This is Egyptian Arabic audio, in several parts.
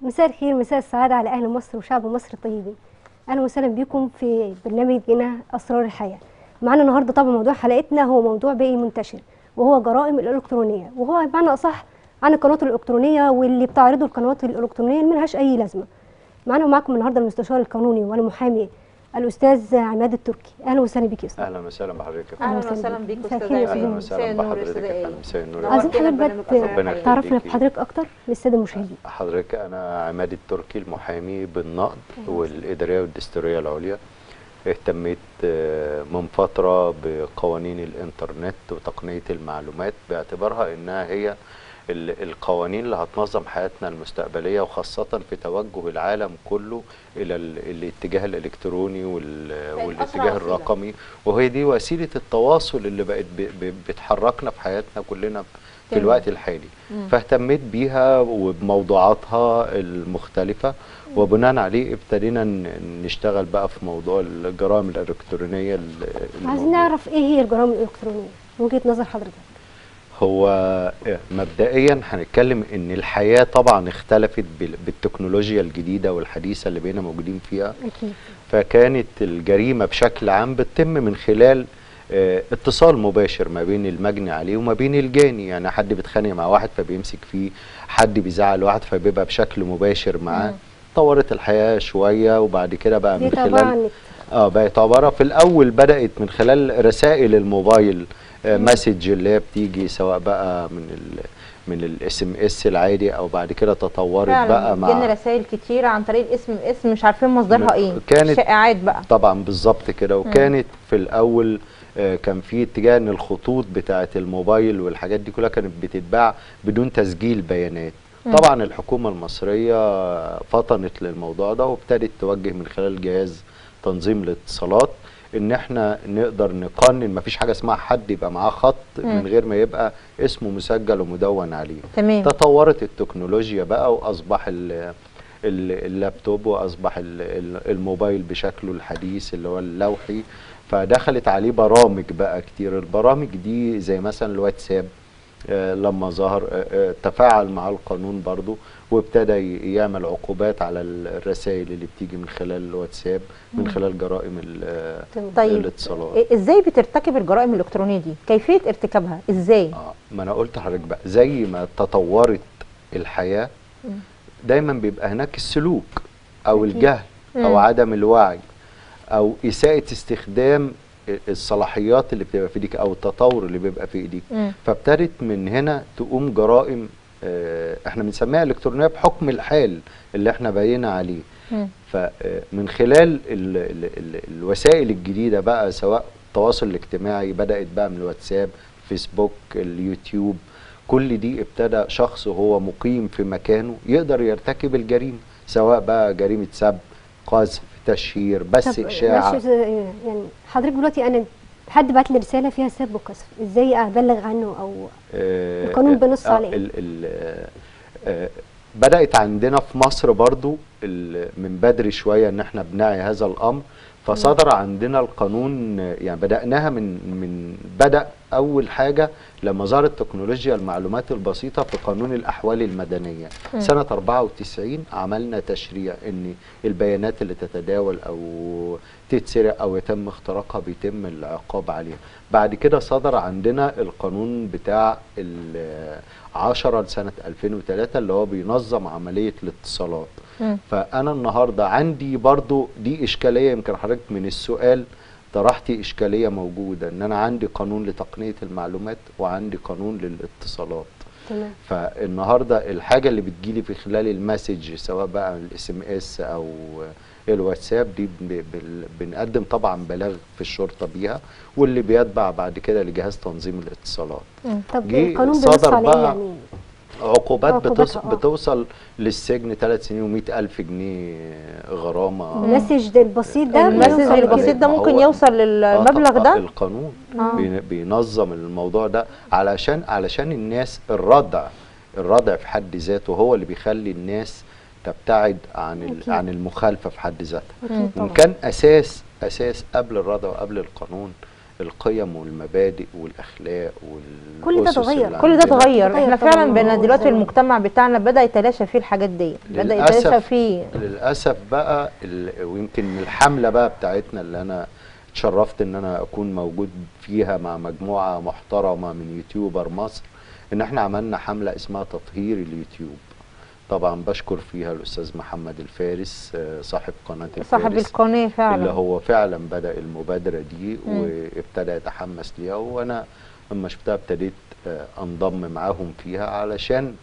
مساء الخير مساء السعادة على أهل مصر وشعب مصر الطيبين أهلا وسهلا بكم في برنامجنا أسرار الحياة معنا النهاردة طبعا موضوع حلقتنا هو موضوع بيئي منتشر وهو جرائم الإلكترونية وهو بمعنى أصح عن القنوات الإلكترونية واللي بتعرضه القنوات الإلكترونية اللي ملهاش أي لازمة معنا ومعكم النهاردة المستشار القانوني والمحامي الأستاذ عماد التركي أهلا وسهلا بك يا أستاذ اهلا وسهلا بحضرتك يا أهلا فندم. اهلا وسهلا وسهلا بيك. بيك مساء استاذ الخير يا ايمن أستاذ. اهلا مساء وسهلا النور بحضرتك استاذ يا فندم ايمن مساء النور عايزين نورتنا حضرتك برنامج أسرار ربنا بس الحياة. تعرفنا يخليكي. بحضرتك أكتر للسادة المشاهدين حضرتك انا عماد التركي المحامي بالنقد والاداريه والدستوريه العليا اهتميت آه، من فتره بقوانين الانترنت وتقنيه المعلومات باعتبارها انها هي ال- القوانين اللي هتنظم حياتنا المستقبليه وخاصه في توجه العالم كله الى ال- الاتجاه الالكتروني وال- أسرع والاتجاه وسيلة. الرقمي وهي دي وسيله التواصل اللي بقت ب- ب- بتحركنا في حياتنا كلنا في تمام. الوقت الحالي مم. فاهتميت بيها وبموضوعاتها المختلفة وبناء عليه ابتدينا ن- نشتغل بقى في موضوع الجرائم الإلكترونية ال- عايزين الموجودة. نعرف إيه هي الجرائم الإلكترونية من وجهة نظر حضرتك هو مبدئيا هنتكلم ان الحياة طبعا اختلفت بال- بالتكنولوجيا الجديدة والحديثة اللي بقينا موجودين فيها أكيد فكانت الجريمة بشكل عام بتتم من خلال آه، اتصال مباشر ما بين المجني عليه وما بين الجاني يعني حد بيتخانق مع واحد فبيمسك فيه حد بيزعل واحد فبيبقى بشكل مباشر معاه مم. طورت الحياة شوية وبعد كده بقى دي من عبارة خلال عن النت اه بقت عباره في الاول بدات من خلال رسائل الموبايل آه مسج اللي هي بتيجي سواء بقى من ال من الاس ام اس العادي او بعد كده تطورت بقى فعلا مع جالنا رسائل كتيره عن طريق الاسم اسم مش عارفين مصدرها م- ايه كانت- شائعات بقى طبعا بالظبط كده وكانت في الاول آه، كان في اتجاه ان الخطوط بتاعه الموبايل والحاجات دي كلها كانت بتتباع بدون تسجيل بيانات مم. طبعا الحكومه المصريه فطنت للموضوع ده وابتدت توجه من خلال جهاز تنظيم الاتصالات ان احنا نقدر نقنن مفيش حاجه اسمها حد يبقى معاه خط من مم. غير ما يبقى اسمه مسجل ومدون عليه تمام تطورت التكنولوجيا بقى واصبح ال ال- اللابتوب واصبح ال- ال- الموبايل بشكله الحديث اللي هو اللوحي فدخلت عليه برامج بقى كتير البرامج دي زي مثلا الواتساب آه، لما ظهر آه، آه، تفاعل مع القانون برضو وابتدى ي- يعمل عقوبات على ال- الرسائل اللي بتيجي من خلال الواتساب من خلال جرائم ال- آه، تمام. طيب الاتصالات إيه- ازاي بترتكب الجرائم الالكترونيه دي كيفيه ارتكابها ازاي اه ما انا قلت لحضرتك بقى زي ما تطورت الحياه مم. دايما بيبقى هناك السلوك او أكيد. الجهل او مم. عدم الوعي او اساءه استخدام الصلاحيات اللي بتبقى في ايديك او التطور اللي بيبقى في ايديك مم. فابتدت من هنا تقوم جرائم آه، احنا بنسميها الكترونيه بحكم الحال اللي احنا باينه عليه مم. فمن خلال ال ال ال الوسائل الجديده بقى سواء التواصل الاجتماعي بدات بقى من الواتساب فيسبوك اليوتيوب كل دي ابتدى شخص وهو مقيم في مكانه يقدر يرتكب الجريمه سواء بقى جريمه سب قذف تشهير بس طب اشاعه معلش يا أستاذ- يعني حضرتك دلوقتي أنا حد بعت لي رسالة فيها سب وقذف إزاي أبلغ عنه أو آه، القانون بينص آه، على إيه؟ ال- ال- آه، آه، بدأت عندنا في مصر برضو ال- من بدري شوية ان احنا بنعي هذا الامر فصدر عندنا القانون آه، يعني بدأناها من من بدأ اول حاجة لما ظهرت تكنولوجيا المعلومات البسيطة في قانون الاحوال المدنية مم. سنة 94 عملنا تشريع ان البيانات اللي تتداول او تتسرق او يتم اختراقها بيتم العقاب عليها بعد كده صدر عندنا القانون بتاع ال 10 لسنة 2003 اللي هو بينظم عملية الاتصالات مم. فأنا النهاردة عندي برضو دي إشكالية يمكن حضرتك من السؤال طرحتي إشكالية موجودة إن أنا عندي قانون لتقنية المعلومات وعندي قانون للاتصالات تمام فالنهارده الحاجه اللي بتجيلي في خلال المسج سواء بقى الاس ام اس او الواتساب دي ب- بال- بنقدم طبعا بلاغ في الشرطه بيها واللي بيتبع بعد كده لجهاز تنظيم الاتصالات مم. طب جه القانون صدر بينص على إيه بقى يعني عقوبات عقوباتها، بتوصل, آه. بتوصل للسجن ثلاث سنين و ألف جنيه غرامه المسج ده البسيط ده المسج بيوصل لكده. البسيط ده ما ممكن هو- يوصل آه، للمبلغ طب- ده القانون آه. بين- بينظم الموضوع ده علشان علشان الناس الردع الردع في حد ذاته هو اللي بيخلي الناس تبتعد عن ال- أكيد. عن المخالفه في حد ذاتها أكيد وان طبعا كان اساس اساس قبل الردع وقبل القانون القيم والمبادئ والاخلاق كل ده والأسس اتغير. اللي كل ده عندنا. اتغير اتغير احنا طبعاً فعلا بقينا هو دلوقتي زمان. المجتمع بتاعنا بدا يتلاشى فيه الحاجات دي بدا للأسف. يتلاشى فيه للاسف بقى ال- ويمكن من الحمله بقى بتاعتنا اللي انا اتشرفت ان انا اكون موجود فيها مع مجموعه محترمه من يوتيوبر مصر ان احنا عملنا حمله اسمها تطهير اليوتيوب طبعا بشكر فيها الاستاذ محمد الفارس آه، صاحب قناه صاحب الفارس القناه فعلا اللي هو فعلا بدا المبادره دي مم. وابتدى يتحمس ليها وانا لما شفتها ابتديت آه، انضم معاهم فيها علشان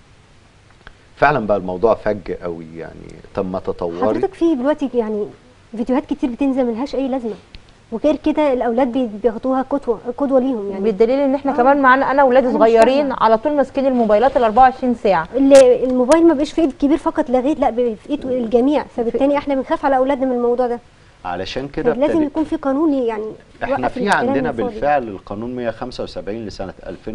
فعلا بقى الموضوع فج قوي يعني طب ما تطوري حضرتك في دلوقتي يعني فيديوهات كتير بتنزل ملهاش اي لازمه وغير كده الاولاد بي- بياخدوها قدوه قدوه ليهم يعني بالدليل ان احنا آه. كمان معانا انا واولادي أنا مش صغيرين فاهمة. على طول ماسكين الموبايلات ال 24 ساعه اللي الموبايل ما بقاش في ايد الكبير فقط لا غير لا بقى في ايد الجميع فبالتالي احنا بنخاف على اولادنا من الموضوع ده علشان كده لازم ابتدي يكون في قانون يعني احنا يوقف في الكلام عندنا الفاضي. بالفعل القانون 175 لسنه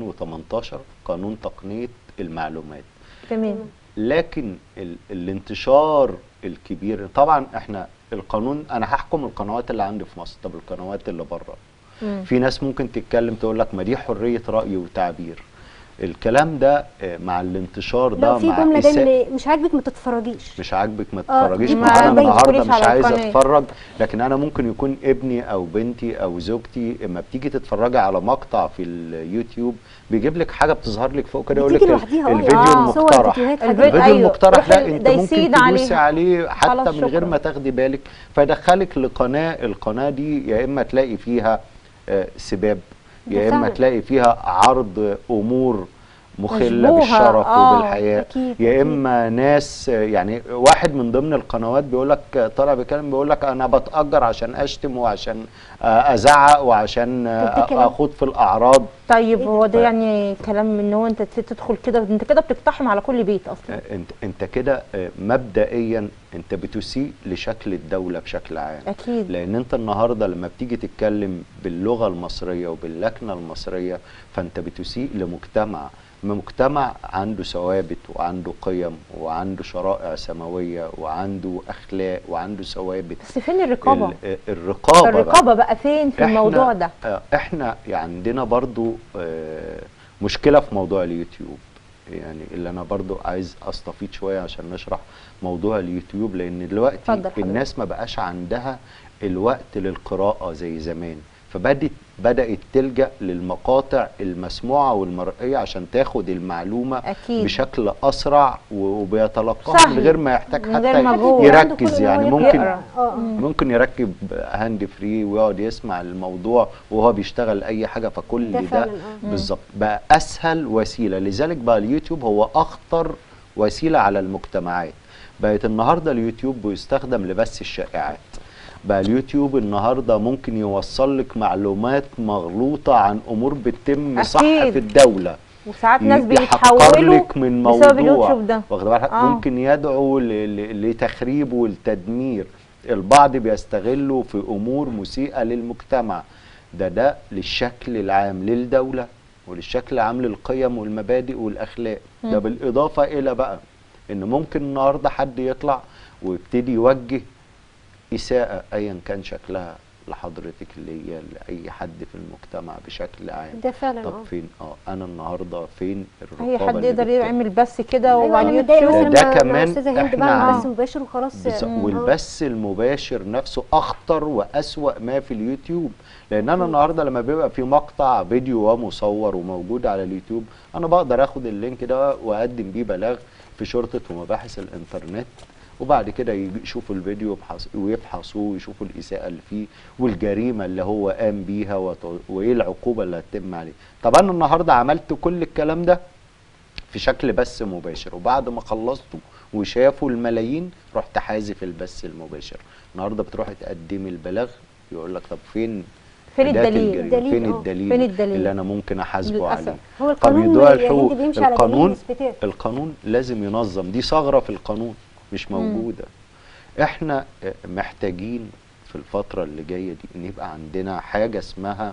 2018 قانون تقنيه المعلومات تمام لكن ال الانتشار الكبير طبعا احنا القانون انا هحكم القنوات اللي عندي في مصر طب القنوات اللي بره مم. في ناس ممكن تتكلم تقول لك ما دي حريه راي وتعبير الكلام ده آه، مع الانتشار ده لو في مع جمله إساءة دايما مش عاجبك ما تتفرجيش مش عاجبك ما آه، تتفرجيش دي ما ما انا باين النهارده تدخليش مش على عايز القناة. اتفرج لكن انا ممكن يكون ابني او بنتي او زوجتي اما بتيجي تتفرجي على مقطع في اليوتيوب بيجيب لك حاجه بتظهر لك فوق كده يقول لك بتيجي ال- لوحديها اه الفيديو يعني صور المقترح فيديوهات الفيديو- حاجات. الفيديو أيوة. المقترح لا روح انت ده ممكن يسيد تدوسي عليها. عليه حتى خلاص من غير شكرا. ما تاخدي بالك فيدخلك لقناه القناه دي يا اما تلاقي فيها آه، سباب ده يا اما فعلا. تلاقي فيها عرض امور مخله مشبوهة، بالشرف آه، وبالحياه أكيد، يا أكيد. اما ناس آه، يعني واحد من ضمن القنوات بيقول لك طالع بيتكلم بيقول لك انا بتاجر عشان اشتم وعشان آه، ازعق وعشان آه، طب ده كلام. اخوض في الاعراض طيب إيه هو ده ده؟ يعني كلام ان هو انت تدخل كده انت كده بتقتحم على كل بيت اصلا آه، انت انت كده آه، مبدئيا انت بتسيء لشكل الدوله بشكل عام اكيد لان انت النهارده لما بتيجي تتكلم باللغه المصريه وباللكنه المصريه فانت بتسيء لمجتمع مجتمع عنده ثوابت وعنده قيم وعنده شرائع سماويه وعنده اخلاق وعنده ثوابت بس فين الرقابه ال- الرقابه بقى. الرقابه بقى فين في إحنا- الموضوع ده آه، احنا يعني عندنا برضو آه، مشكله في موضوع اليوتيوب يعني اللي انا برضو عايز استفيد شويه عشان نشرح موضوع اليوتيوب لان دلوقتي اتفضل حضرتك. الناس ما بقاش عندها الوقت للقراءه زي زمان فبدت بدات تلجا للمقاطع المسموعه والمرئيه عشان تاخد المعلومه أكيد. بشكل اسرع وبيتلقاها سهل. من غير ما يحتاج من غير حتى مجهود. عنده كل يركز إن هو يعني يقرأ. ممكن يقرأ. اه آه. ممكن يركب هاند فري ويقعد يسمع الموضوع وهو بيشتغل اي حاجه فكل ده ده, فعلاً، آه. بالظبط بقى اسهل وسيله لذلك بقى اليوتيوب هو اخطر وسيله على المجتمعات بقت النهارده اليوتيوب بيستخدم لبث الشائعات بقى اليوتيوب النهارده ممكن يوصل لك معلومات مغلوطه عن امور بتتم صح أكيد. في الدوله وساعات ناس يحقر بيتحولوا لك من موضوع بسبب اليوتيوب ده واخد بالك آه. ممكن يدعو ل- ل- لتخريب والتدمير البعض بيستغله في امور مسيئه للمجتمع ده ده للشكل العام للدوله وللشكل العام للقيم والمبادئ والاخلاق ده مم. بالاضافه الى بقى ان ممكن النهارده حد يطلع ويبتدي يوجه اساءه ايا كان شكلها لحضرتك ليا لاي حد في المجتمع بشكل عام ده فعلا طب اه فين اه انا النهارده فين الرقابه اي حد اللي يقدر بت- يعمل بس كده ايوه وعلى انا متضايقه اليوتيوب مثلا ده مع- مع كمان استاذه هند إحنا بعمل عن- بث مباشر وخلاص بالظبط. آه. والبث المباشر نفسه اخطر واسوا ما في اليوتيوب لان انا النهارده لما بيبقى في مقطع فيديو ومصور وموجود على اليوتيوب انا بقدر اخد اللينك ده واقدم بيه بلاغ في شرطه ومباحث الانترنت وبعد كده يجي- يشوفوا الفيديو يبحث ويفحصوه ويشوفوا الاساءه اللي فيه والجريمه اللي هو قام بيها وت- وايه العقوبه اللي هتتم عليه طب انا النهارده عملت كل الكلام ده في شكل بث مباشر وبعد ما خلصته وشافوا الملايين رحت حازف البث المباشر النهارده بتروحي تقدمي البلاغ يقول لك طب فين فين أداة الدليل؟ الجريمة؟ الدليل، فين آه. الدليل فين الدليل؟ اللي انا ممكن احاسبه للأسف. عليه هو طب القانون يدوها يا الحقوق هند بيمشي على دليل القانون واثباتات. القانون لازم ينظم دي ثغره في القانون مش موجوده احنا آه، محتاجين في الفتره اللي جايه دي ان يبقى عندنا حاجه اسمها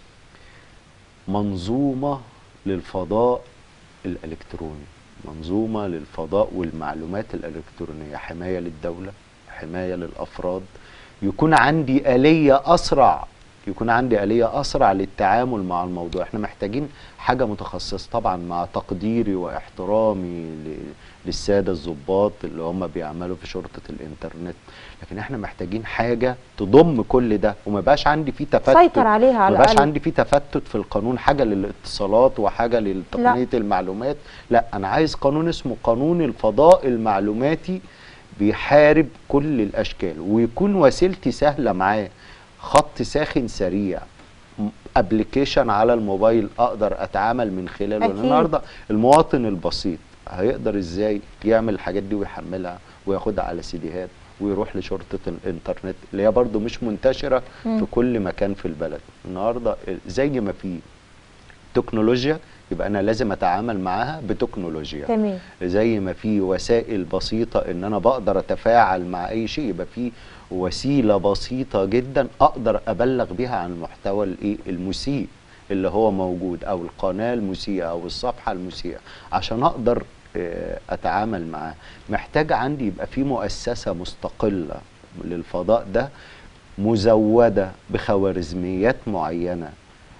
منظومه للفضاء الالكتروني منظومه للفضاء والمعلومات الالكترونيه حمايه للدوله حمايه للافراد يكون عندي اليه اسرع يكون عندي آلية أسرع للتعامل مع الموضوع احنا محتاجين حاجة متخصصة طبعا مع تقديري واحترامي ل- للسادة الضباط اللي هم بيعملوا في شرطة الإنترنت لكن احنا محتاجين حاجة تضم كل ده وما يبقاش عندي فيه تفتت سيطر عليها على ما يبقاش الأقل. عندي فيه تفتت في القانون حاجة للاتصالات وحاجة لتقنية المعلومات لا أنا عايز قانون اسمه قانون الفضاء المعلوماتي بيحارب كل الاشكال ويكون وسيلتي سهله معاه خط ساخن سريع ابلكيشن على الموبايل اقدر اتعامل من خلاله لأن أكيد. النهارده المواطن البسيط هيقدر ازاي يعمل الحاجات دي ويحملها وياخدها على سيديهات ويروح لشرطه الانترنت اللي هي برضو مش منتشره في كل مكان في البلد النهارده زي ما في تكنولوجيا يبقى انا لازم اتعامل معاها بتكنولوجيا تمام زي ما في وسائل بسيطة ان انا بقدر اتفاعل مع اي شيء يبقى في وسيلة بسيطة جدا اقدر ابلغ بيها عن المحتوى الايه المسيء اللي هو موجود او القناة المسيئة او الصفحة المسيئة عشان اقدر آه، اتعامل معاه محتاج عندي يبقى في مؤسسة مستقلة للفضاء ده مزودة بخوارزميات معينة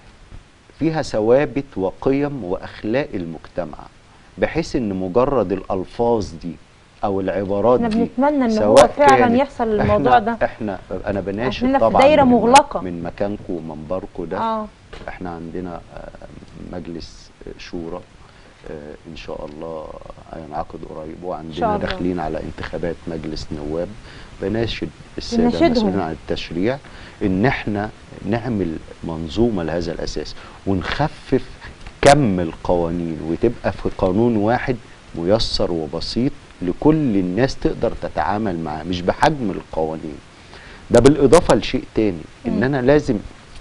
فيها ثوابت وقيم واخلاق المجتمع بحيث ان مجرد الالفاظ دي او العبارات احنا دي بنتمنى ان هو سواء فعلا كانت- يحصل الموضوع احنا ده احنا انا بناشد إحنا في طبعا دايرة من- مغلقة. من مكانكم ومنبركم ده اه احنا عندنا آه، مجلس آه، شورى آه، ان شاء الله هينعقد قريب شاء وعندنا الله. داخلين على انتخابات مجلس نواب بناشد الساده بناشدهم. المسؤولين عن التشريع ان احنا نعمل منظومه لهذا الاساس ونخفف كم القوانين وتبقى في قانون واحد ميسر وبسيط لكل الناس تقدر تتعامل معاه مش بحجم القوانين ده بالاضافه لشيء تاني ان انا لازم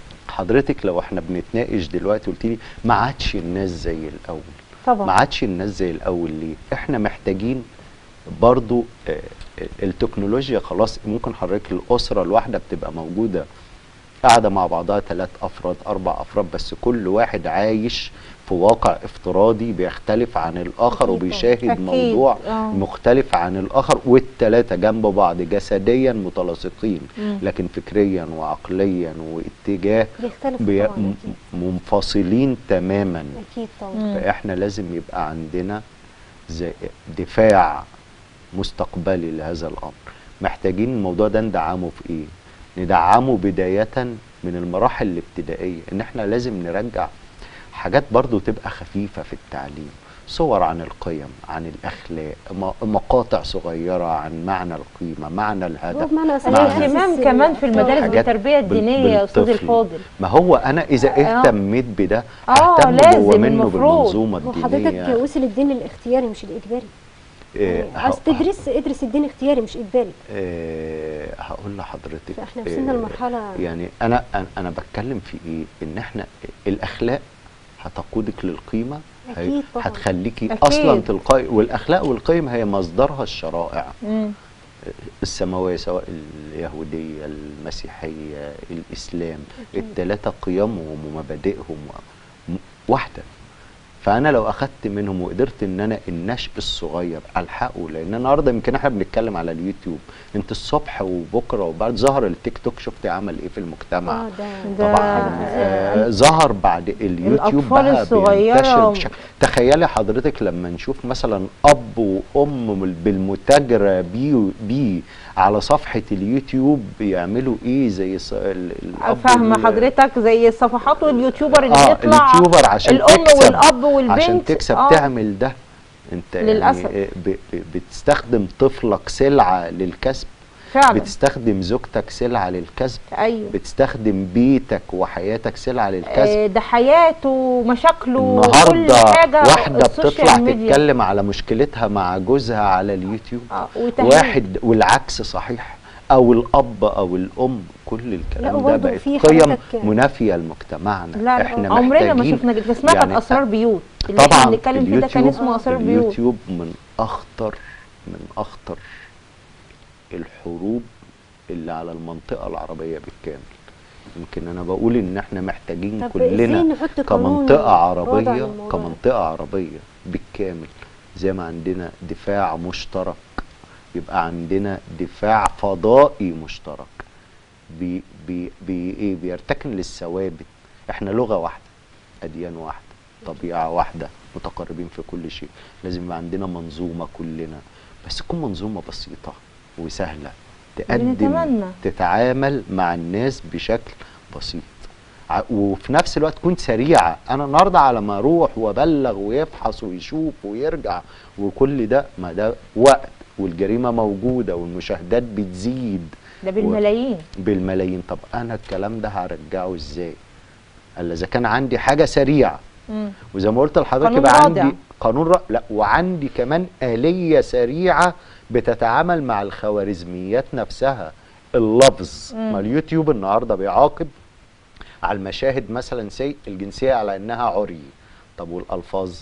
حضرتك لو احنا بنتناقش دلوقتي قلت لي ما عادش الناس زي الاول ما طبعا عادش الناس زي الاول ليه احنا محتاجين برضو آه، آه، التكنولوجيا خلاص ممكن حضرتك الاسره الواحده بتبقى موجوده قاعده مع بعضها ثلاث افراد اربع افراد بس كل واحد عايش في واقع افتراضي بيختلف عن الاخر أكيد وبيشاهد أكيد، موضوع آه. مختلف عن الاخر والثلاثه جنب بعض جسديا متلاصقين مم. لكن فكريا وعقليا واتجاه بيختلف بي- طبعا م- أكيد. منفصلين تماما اكيد طبعا مم. فاحنا لازم يبقى عندنا زي دفاع مستقبلي لهذا الامر محتاجين الموضوع ده ندعمه في ايه ندعمه بداية من المراحل الابتدائية ان احنا لازم نرجع حاجات برضو تبقى خفيفة في التعليم صور عن القيم عن الاخلاق م- مقاطع صغيرة عن معنى القيمة معنى الهدف بمعنى أصح معنى- الاهتمام أساس كمان في المدارس حاجات بالتربيه بال- الدينيه يا استاذ بالطفل. الفاضل ما هو انا اذا آه. اهتميت بده آه، ههتم لازم، جوه منه المفروض. بالمنظومة هو حضرتك الدينية وصل الدين الاختياري مش الاجباري إيه، يعني عايز ه- تدرس ادرس الدين اختياري مش اجباري إيه، هقول لحضرتك فاحنا وصلنا إيه، لمرحله يعني انا أنا- انا بتكلم في ايه ان احنا الاخلاق هتقودك للقيمه هي- أكيد طبعاً. هتخليكي أكيد. اصلا تلقائي والاخلاق والقيم هي مصدرها الشرائع مم. السماويه سواء اليهوديه المسيحيه الاسلام الثلاثه قيمهم ومبادئهم م- واحده فانا لو اخدت منهم وقدرت ان انا النشء الصغير الحقه لان النهارده يمكن احنا بنتكلم على اليوتيوب انت الصبح وبكره وبعد ظهر التيك توك شفت عمل ايه في المجتمع اه ده ده- طبعا آه ظهر بعد اليوتيوب الأطفال بقى الصغيرة بينتشر و- بشكل تخيلي حضرتك لما نشوف مثلا اب وام مل- بالمتاجره بيه بيه على صفحه اليوتيوب بيعملوا ايه زي ص- ال- الاب فاهمه وال- حضرتك زي الصفحات واليوتيوبر اللي اه بيطلع اليوتيوبر عشان الام تكسب والاب والبنت عشان تكسب آه. تعمل ده انت للأسف. يعني ب- ب- بتستخدم طفلك سلعه للكسب فعلا بتستخدم زوجتك سلعه للكسب ايوه بتستخدم بيتك وحياتك سلعه للكسب آه، ده حياته ومشاكله كل النهارده حاجه واحده السوشيال بتطلع ميديا. تتكلم على مشكلتها مع جوزها على اليوتيوب آه، وتهيئ. واحد والعكس صحيح او الاب او الام كل لا، الكلام ده وبرضه بقت في قيم حضرتك- منافيه لمجتمعنا لا احنا لا عمرنا ما محتاجين شفنا كده سمعت يعني عن اسرار بيوت اللي احنا طبعا بنتكلم فيه ده كان اليوتيوب- اسمه اسرار بيوت اليوتيوب من اخطر من اخطر الحروب اللي على المنطقه العربيه بالكامل يمكن انا بقول ان احنا محتاجين طب ازاي كلنا نحط قانون كمنطقه وضع عربيه للموضوع ده؟ كمنطقه عربيه بالكامل زي ما عندنا دفاع مشترك يبقى عندنا دفاع فضائي مشترك بي بي بي ايه بيرتكن للثوابت احنا لغه واحده اديان واحده طبيعه واحده متقاربين في كل شيء لازم يبقى عندنا منظومه كلنا بس تكون منظومه بسيطه وسهله تقدم بنتمنى. تتعامل مع الناس بشكل بسيط ع- وفي نفس الوقت تكون سريعه انا النهارده على ما اروح وابلغ ويفحص ويشوف ويرجع وكل ده ما ده وقت والجريمه موجوده والمشاهدات بتزيد ده بالملايين بالملايين طب انا الكلام ده هرجعه ازاي الا اذا كان عندي حاجه سريعه مم. وزي ما قلت لحضرتك قانون يبقى رادع. عندي قانون ر... لا وعندي كمان آلية سريعة بتتعامل مع الخوارزميات نفسها اللفظ مم. ما اليوتيوب النهارده بيعاقب على المشاهد مثلا سي الجنسية على انها عري طب والالفاظ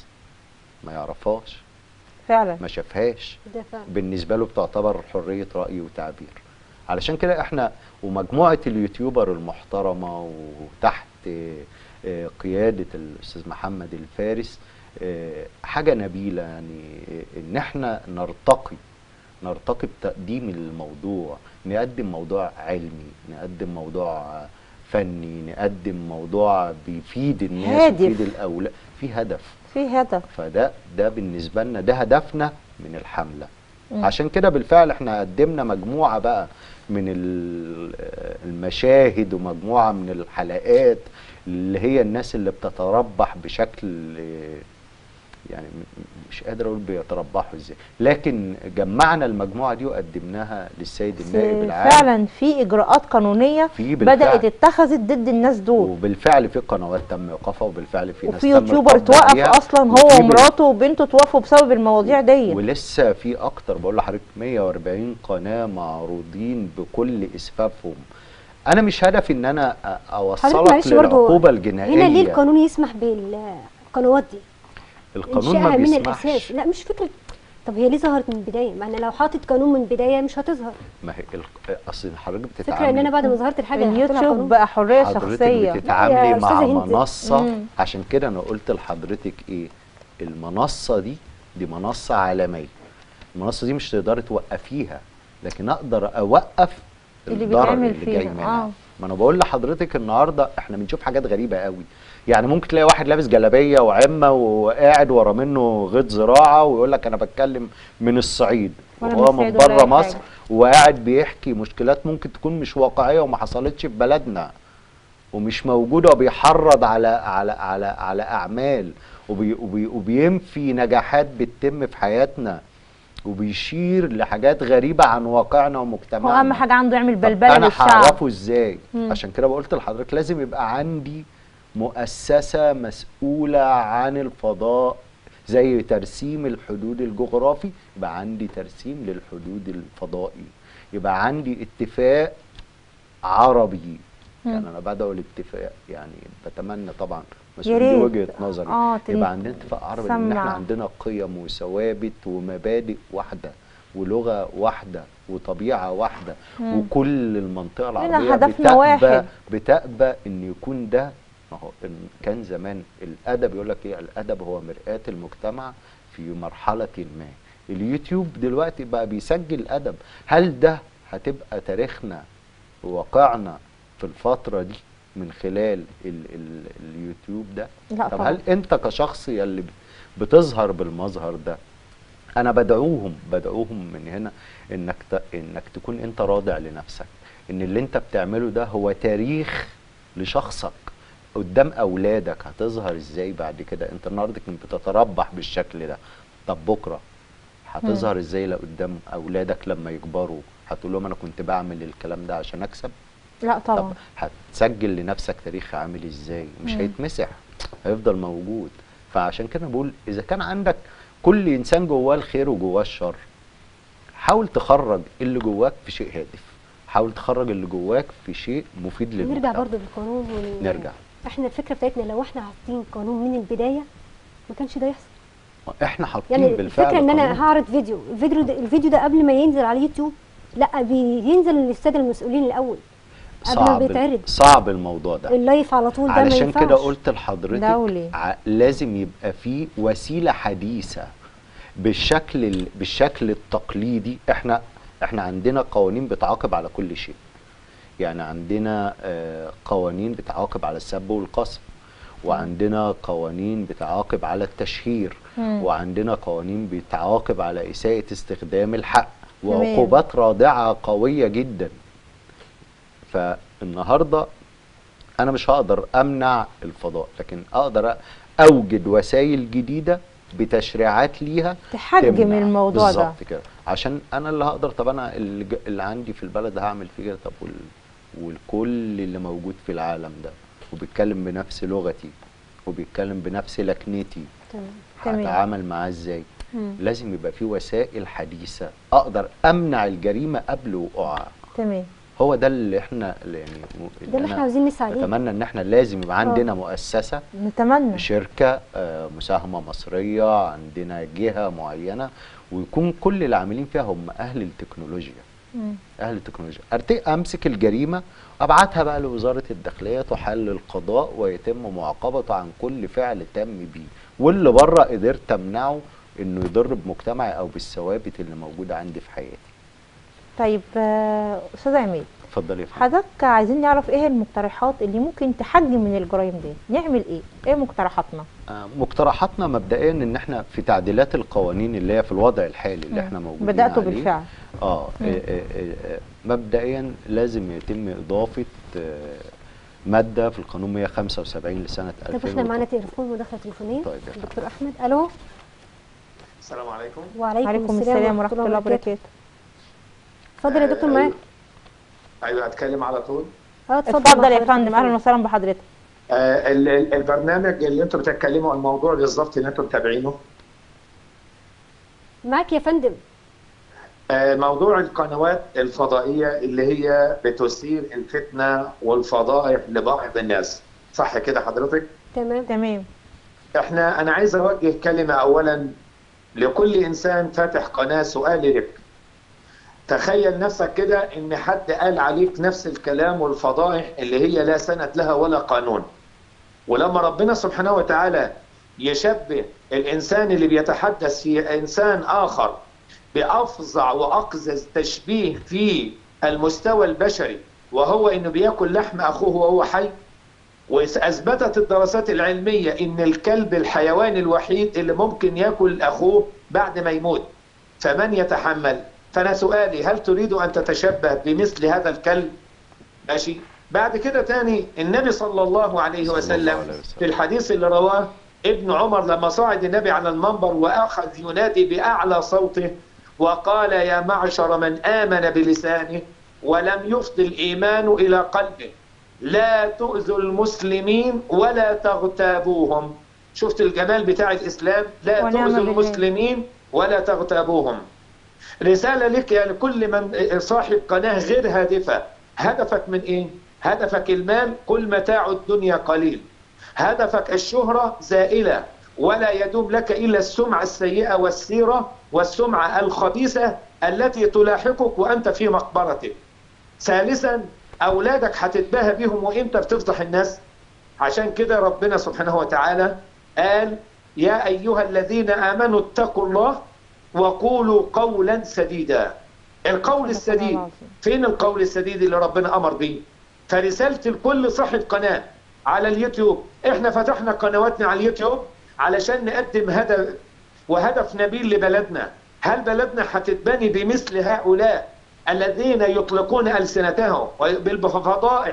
ما يعرفهاش فعلا ما شافهاش ده فعلا بالنسبه له بتعتبر حريه راي وتعبير علشان كده احنا ومجموعه اليوتيوبر المحترمه وتحت آه، آه، قياده الاستاذ محمد الفارس آه، حاجه نبيله يعني آه، ان احنا نرتقي نرتقي بتقديم الموضوع نقدم موضوع علمي نقدم موضوع آه، فني نقدم موضوع بيفيد الناس هادف. ويفيد الاولاد في هدف في هدف فده ده بالنسبه لنا ده هدفنا من الحمله مم. عشان كده بالفعل احنا قدمنا مجموعه بقى من ال- المشاهد ومجموعه من الحلقات اللي هي الناس اللي بتتربح بشكل آه، يعني م- مش قادر اقول بيتربحوا ازاي لكن جمعنا المجموعه دي وقدمناها للسيد بس النائب العام فعلا في اجراءات قانونيه في بالفعل. بدات اتخذت ضد الناس دول وبالفعل في قنوات تم ايقافها وبالفعل في ناس وفي تم يوتيوبر القبض اتوقف عليها. اصلا هو وفي بال- ومراته وبنته توقفوا بسبب المواضيع دي ولسه في اكتر بقول لحضرتك 140 قناه معروضين بكل اسفافهم انا مش هدفي ان انا أ- حضرتك اوصلك معلش برضو للعقوبه الجنائيه هنا ليه القانون يسمح بالقانوات دي القانون ما انشائها من بيسمحش الاساس لا مش فكره طب هي ليه ظهرت من البدايه ما انا لو حاطط قانون من البدايه مش هتظهر ما هي ال- اصل حضرتك فكره ان انا بتتعاملي بعد ما ظهرت الحاجه هحط لها اليوتيوب قانون بقى حريه حضرتك شخصيه لا يا بتتعاملي مع أستاذة هند. منصه مم. عشان كده انا قلت لحضرتك ايه المنصه دي دي منصه عالميه المنصه دي مش تقدري توقفيها لكن اقدر اوقف اللي الضرر بيتعمل اللي جاي فيها، منها آه. ما انا بقول لحضرتك النهارده احنا بنشوف حاجات غريبه قوي يعني ممكن تلاقي واحد لابس جلابيه وعمه وقاعد ورا منه غيط زراعه ويقول لك انا بتكلم من الصعيد ولا وهو من من الصعيد ولا بره أي مصر حاجة. وقاعد بيحكي مشكلات ممكن تكون مش واقعيه وما حصلتش في بلدنا ومش موجوده وبيحرض على على على على اعمال وبي وبي وبينفي نجاحات بتتم في حياتنا وبيشير لحاجات غريبه عن واقعنا هو ومجتمعنا اهم حاجه عنده يعمل طب بلبله انا للشعب هعرفه ازاي مم. عشان كده قلت لحضرتك لازم يبقى عندي مؤسسه مسؤوله عن الفضاء زي ترسيم الحدود الجغرافي يبقى عندي ترسيم للحدود الفضائي يبقى عندي اتفاق عربي مم. يعني انا بدعو الاتفاق يعني بتمنى طبعا بس يا دي ريت. وجهه نظري آه، تن- يبقى عندنا اتفاق عربي ان احنا سمع. عندنا قيم وثوابت ومبادئ واحده ولغه واحده وطبيعه واحده مم. وكل المنطقه لنا العربيه هدفنا بتأبى واحد. بتأبى ان يكون ده ما هو إن كان زمان الادب يقول لك ايه الادب هو مرآة المجتمع في مرحله ما اليوتيوب دلوقتي بقى بيسجل ادب هل ده هتبقى تاريخنا وواقعنا في الفتره دي من خلال ال ال اليوتيوب ده لا طب طبعا. هل انت كشخص يلي بتظهر بالمظهر ده انا بدعوهم بدعوهم من هنا انك ت... انك تكون انت راضع لنفسك ان اللي انت بتعمله ده هو تاريخ لشخصك قدام اولادك هتظهر ازاي بعد كده انت النهارده كنت بتتربح بالشكل ده طب بكره هتظهر ازاي لقدام اولادك لما يكبروا هتقول لهم انا كنت بعمل الكلام ده عشان اكسب لا طب طبعا هتسجل لنفسك تاريخ عامل ازاي مش مم. هيتمسح هيفضل موجود فعشان كده بقول اذا كان عندك كل انسان جواه الخير وجواه الشر حاول تخرج اللي جواك في شيء هادف حاول تخرج اللي جواك في شيء مفيد للمجتمع نرجع برضو للقانون ون... نرجع. احنا الفكره بتاعتنا لو احنا حاطين قانون من البدايه ما كانش ده يحصل احنا حاطين يعني بالفعل الفكره ان قانون. انا هعرض فيديو الفيديو ده الفيديو ده قبل ما ينزل على اليوتيوب لا بينزل للساده المسؤولين الاول قبل ما صعب بيتعرض صعب الموضوع ده اللايف على طول ده ما علشان ينفعش كده قلت لحضرتك دولي. ع- لازم يبقى في وسيله حديثه بالشكل ال- بالشكل التقليدي احنا احنا عندنا قوانين بتعاقب على كل شيء يعني عندنا آه، قوانين بتعاقب على السب والقذف وعندنا قوانين بتعاقب على التشهير مم. وعندنا قوانين بتعاقب على إساءة استخدام الحق تمام. وعقوبات رادعة قوية جدا فالنهاردة أنا مش هقدر أمنع الفضاء لكن أقدر أوجد وسائل جديدة بتشريعات ليها تحجم تمنع. الموضوع ده بالظبط كده عشان انا اللي هقدر طب انا اللي, ج- اللي عندي في البلد هعمل فيه كده طب وال... والكل اللي موجود في العالم ده وبيتكلم بنفس لغتي وبيتكلم بنفس لكنتي تمام تمام. هتعامل معاه ازاي مم. لازم يبقى في وسائل حديثه اقدر امنع الجريمه قبل وقوعها تمام هو ده اللي احنا اللي يعني م- ده اللي احنا عاوزين نسعى ليه اتمنى ان احنا لازم يبقى عندنا مؤسسه نتمنى شركة آه، مساهمة مصرية عندنا جهة معينة ويكون كل العاملين فيها هم أهل التكنولوجيا مم. أهل التكنولوجيا أرت- أمسك الجريمة أبعتها بقى لوزارة الداخلية تحل القضاء ويتم معاقبته عن كل فعل تم بيه واللي بره قدرت تمنعه إنه يضر بمجتمعي أو بالثوابت اللي موجودة عندي في حياتي طيب آه، استاذ عماد اتفضلي يا فندم حضرتك عايزين نعرف ايه المقترحات اللي ممكن تحجم من الجرائم دي نعمل ايه ايه مقترحاتنا آه، مقترحاتنا مبدئيا ان احنا في تعديلات القوانين اللي هي في الوضع الحالي اللي مم. احنا موجودين بداتوا عليه. بالفعل اه مم. آه، آه، آه، مبدئيا لازم يتم اضافه آه، ماده في القانون 175 لسنه طب احنا 2000 معانا تليفون مداخله تليفونيه طيب يا فندم. دكتور احمد الو السلام عليكم وعليكم عليكم السلام ورحمه الله وبركاته اتفضل يا دكتور آه، معاك ايوه اتكلم على طول اه اتفضل اتفضل مع يا حضرتك فندم اهلا اتفضل. وسهلا بحضرتك آه، ال- ال- البرنامج اللي انتم بتتكلموا عن الموضوع بالظبط اللي انتم متابعينه معاك يا فندم آه، موضوع القنوات الفضائيه اللي هي بتثير الفتنه والفضائح لبعض الناس صح كده حضرتك تمام تمام احنا انا عايز اوجه كلمه اولا لكل انسان فاتح قناه سؤالي لك تخيل نفسك كده ان حد قال عليك نفس الكلام والفضائح اللي هي لا سند لها ولا قانون ولما ربنا سبحانه وتعالى يشبه الانسان اللي بيتحدث في انسان اخر بافظع واقزز تشبيه في المستوى البشري وهو انه بياكل لحم اخوه وهو حي واثبتت الدراسات العلميه ان الكلب الحيوان الوحيد اللي ممكن ياكل اخوه بعد ما يموت فمن يتحمل فانا سؤالي هل تريد ان تتشبه بمثل هذا الكلب ماشي بعد كده تاني النبي صلى الله عليه صلى الله وسلم عليه وسلم. في الحديث اللي رواه ابن عمر لما صعد النبي على المنبر واخذ ينادي باعلى صوته وقال يا معشر من امن بلسانه ولم يفض الايمان الى قلبه لا تؤذوا المسلمين ولا تغتابوهم شفت الجمال بتاع الاسلام لا ونعم تؤذوا بالله. المسلمين ولا تغتابوهم رسالة لك يا لكل من صاحب قناة غير هادفة هدفك من ايه؟ هدفك المال كل متاع الدنيا قليل هدفك الشهرة زائلة ولا يدوم لك إلا السمعة السيئة والسيرة والسمعة الخبيثة التي تلاحقك وأنت في مقبرتك ثالثا أولادك هتتباهى بهم وإنت بتفضح الناس عشان كده ربنا سبحانه وتعالى قال يا أيها الذين آمنوا اتقوا الله وقولوا قولا سديدا القول السديد العظيم. فين القول السديد اللي ربنا أمر به فرسالة الكل صاحب قناة على اليوتيوب احنا فتحنا قنواتنا على اليوتيوب علشان نقدم هدف وهدف نبيل لبلدنا هل بلدنا هتتبني بمثل هؤلاء الذين يطلقون ألسنتهم بالفضائح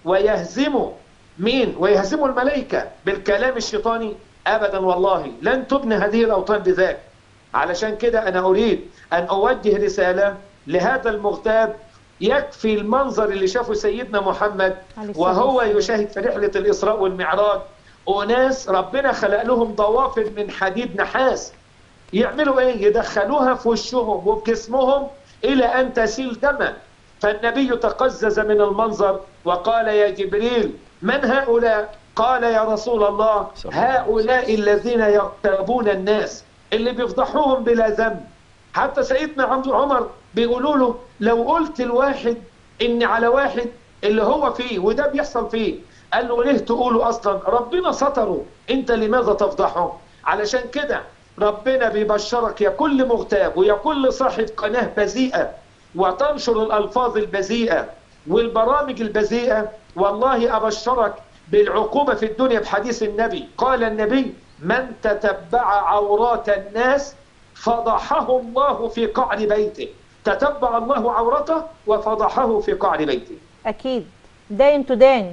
ويهزموا مين ويهزموا الملائكة بالكلام الشيطاني أبدا والله لن تبنى هذه الأوطان بذاك علشان كده أنا أريد أن أوجه رسالة لهذا المغتاب يكفي المنظر اللي شافه سيدنا محمد عليه الصلاة وهو والسلام. يشاهد في رحلة الإسراء والمعراج وناس ربنا خلق لهم ضوافر من حديد نحاس يعملوا ايه يدخلوها في وشهم وفي جسمهم الى ان تسيل دما فالنبي تقزز من المنظر وقال يا جبريل من هؤلاء قال يا رسول الله صلى الله عليه وسلم. هؤلاء الذين يغتابون الناس اللي بيفضحوهم بلا ذنب حتى سيدنا عبد عمر بيقولوا له لو قلت الواحد ان على واحد اللي هو فيه وده بيحصل فيه قال له ليه تقولوا اصلا ربنا ستره انت لماذا تفضحه علشان كده ربنا بيبشرك يا كل مغتاب ويا كل صاحب قناة بذيئة وتنشر الألفاظ البذيئة والبرامج البذيئة والله أبشرك بالعقوبة في الدنيا بحديث النبي قال النبي من تتبع عورات الناس فضحه الله في قعر بيته تتبع الله عورته وفضحه في قعر بيته اكيد داين تدان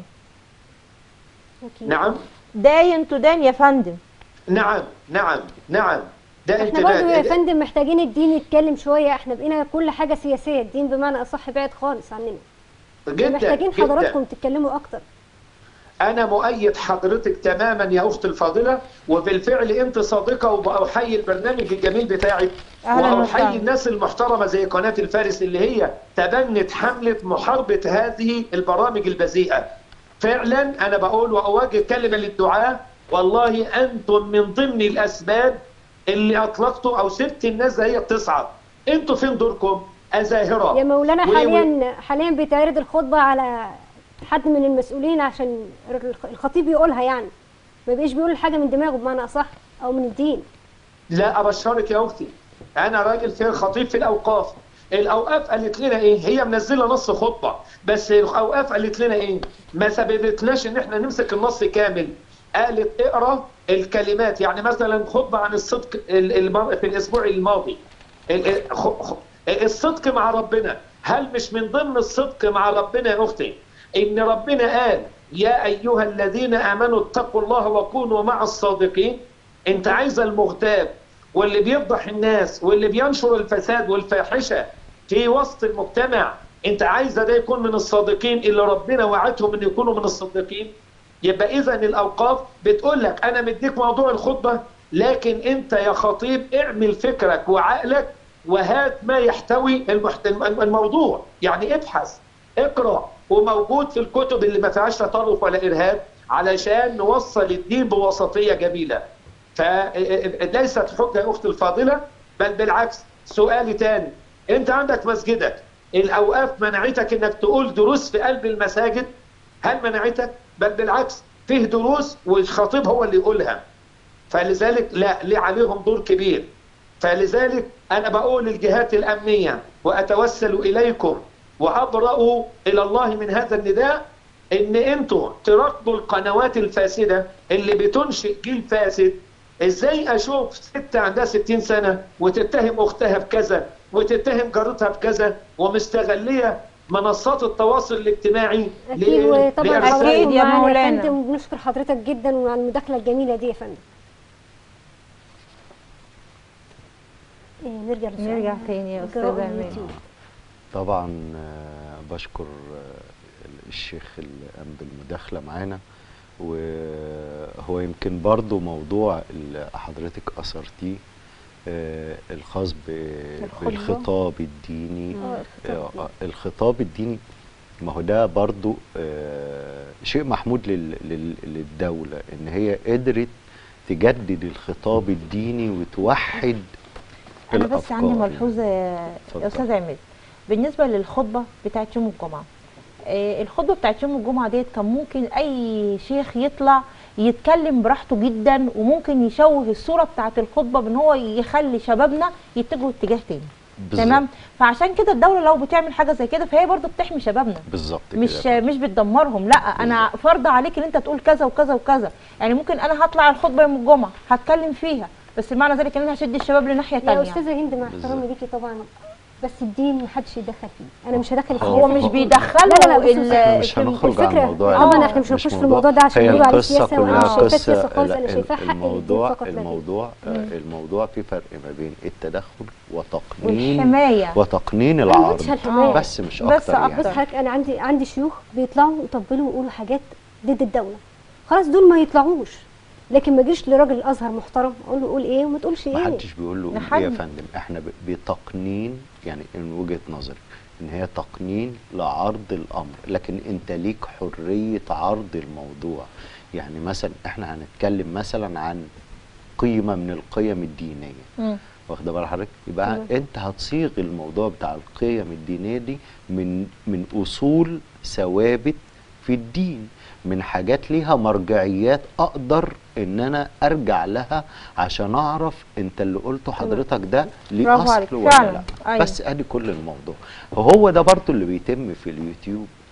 أكيد. نعم داين تدان يا فندم نعم نعم نعم ده احنا انتباه. برضه يا فندم محتاجين الدين يتكلم شويه احنا بقينا كل حاجه سياسيه الدين بمعنى اصح بعد خالص عننا جدا محتاجين جدا. حضراتكم تتكلموا اكتر أنا مؤيد حضرتك تماما يا أخت الفاضلة وبالفعل أنت صادقة وبأحيي البرنامج الجميل بتاعك أهلاً وأحيي وسهلاً. الناس المحترمة زي قناة الفارس اللي هي تبنت حملة محاربة هذه البرامج البذيئة فعلا أنا بقول وأوجه كلمة للدعاء والله أنتم من ضمن الأسباب اللي أطلقتوا أو سبت الناس هي تصعد أنتوا فين دوركم؟ أزاهرة يا مولانا و- و- حاليا حاليا بيتعرض الخطبه على حد من المسؤولين عشان الخطيب يقولها يعني ما بقيش بيقول الحاجه من دماغه بمعنى اصح او من الدين لا ابشرك يا اختي انا راجل في خطيب في الاوقاف الاوقاف قالت لنا ايه هي منزله نص خطبه بس الاوقاف قالت لنا ايه ما سببتناش ان احنا نمسك النص كامل قالت اقرا الكلمات يعني مثلا خطبه عن الصدق ال- الم- في الاسبوع الماضي ال- ال- خ- خ- الصدق مع ربنا هل مش من ضمن الصدق مع ربنا يا اختي ان ربنا قال يا ايها الذين امنوا اتقوا الله وكونوا مع الصادقين انت عايز المغتاب واللي بيفضح الناس واللي بينشر الفساد والفاحشه في وسط المجتمع انت عايزه ده يكون من الصادقين اللي ربنا وعدهم ان يكونوا من الصادقين يبقى اذا الاوقاف بتقول لك انا مديك موضوع الخطبه لكن انت يا خطيب اعمل فكرك وعقلك وهات ما يحتوي المحت... الموضوع يعني ابحث اقرا وموجود في الكتب اللي ما فيهاش تطرف ولا ارهاب علشان نوصل الدين بوسطيه جميله فليست حجه يا اختي الفاضله بل بالعكس سؤالي تاني انت عندك مسجدك الاوقاف منعتك انك تقول دروس في قلب المساجد هل منعتك بل بالعكس فيه دروس والخطيب هو اللي يقولها فلذلك لا ليه عليهم دور كبير فلذلك انا بقول للجهات الامنيه واتوسل اليكم وابرأ الى الله من هذا النداء ان انتوا تراقبوا القنوات الفاسده اللي بتنشئ جيل فاسد ازاي اشوف ست عندها 60 سنه وتتهم اختها بكذا وتتهم جارتها بكذا ومستغليه منصات التواصل الاجتماعي اكيد ل- وطبعا لإرسال- أكيد حضراتكم يا معانا مولانا. فندم وبنشكر حضرتك جدا وعلى المداخله الجميله دي يا فندم إيه نرجع لسؤالنا. نرجع تاني يا جراء استاذه امان اليوتيوب. طبعا آه، بشكر آه، الشيخ اللي قام بالمداخله معانا وهو يمكن برضو موضوع اللي حضرتك اثرتيه آه، الخاص ب- الخطبة. بالخطاب الديني آه، الخطاب آه، الخطاب الديني ما هو ده برضو آه، شيء محمود لل- لل- للدولة ان هي قدرت تجدد الخطاب الديني وتوحد انا بس عندي الأفكار. ملحوظه يا اتفضل. يا استاذ عماد بالنسبه للخطبه بتاعت يوم الجمعه آه، الخطبه بتاعت يوم الجمعه ديت كان ممكن اي شيخ يطلع يتكلم براحته جدا وممكن يشوه الصوره بتاعت الخطبه بان هو يخلي شبابنا يتجهوا اتجاه تاني بالظبط. تمام فعشان كده الدوله لو بتعمل حاجه زي كده فهي برضو بتحمي شبابنا بالظبط كده مش يا مش بتدمرهم لا انا فرض عليك ان انت تقول كذا وكذا وكذا يعني ممكن انا هطلع الخطبه يوم الجمعه هتكلم فيها بس معنى ذلك ان انا هشد الشباب لناحيه يا تانية استاذه هند مع احترامي بالظبط. ليكي طبعا بس الدين محدش يدخل فيه انا مش هدخل السياسه هو مش هو- بيدخلوا لا، لا، لا، بص، ال- احنا مش في ال- هنخرج عن الفكره الموضوع طبعا ده. احنا مش هنخش في موضوع- الموضوع ده عشان هي بيقولوا عليه القصة سياسه وانا مش كلها شايفاه قصة سياسه خالص لا، انا شايفاه حق للدين الموضوع فقط لا غير. الموضوع آه، الموضوع في فرق ما بين التدخل وتقنين والحمايه وتقنين أنا ما العرض قلتش الحماية. بس مش بس اكتر أكتر. بص يعني حضرتك انا عندي عندي شيوخ بيطلعوا يطبلوا ويقولوا حاجات ضد الدوله خلاص دول ما يطلعوش لكن ما اجيش لراجل الازهر محترم اقول له قول ايه وما تقولش ما ايه حدش بيقول له لحد- ايه يا فندم احنا ب- بتقنين يعني من وجهة نظري ان هي تقنين لعرض الامر لكن انت ليك حرية عرض الموضوع يعني مثلا احنا هنتكلم مثلا عن قيمة من القيم الدينية مم. واخده بال حضرتك يبقى تمام. انت هتصيغ الموضوع بتاع القيم الدينيه دي من من اصول ثوابت في الدين من حاجات ليها مرجعيات اقدر ان انا ارجع لها عشان اعرف انت اللي قلته حضرتك ده ليه برافو اصل عليك. ولا فعلا. لا أيوة. بس ادي كل الموضوع هو ده برضو اللي بيتم في اليوتيوب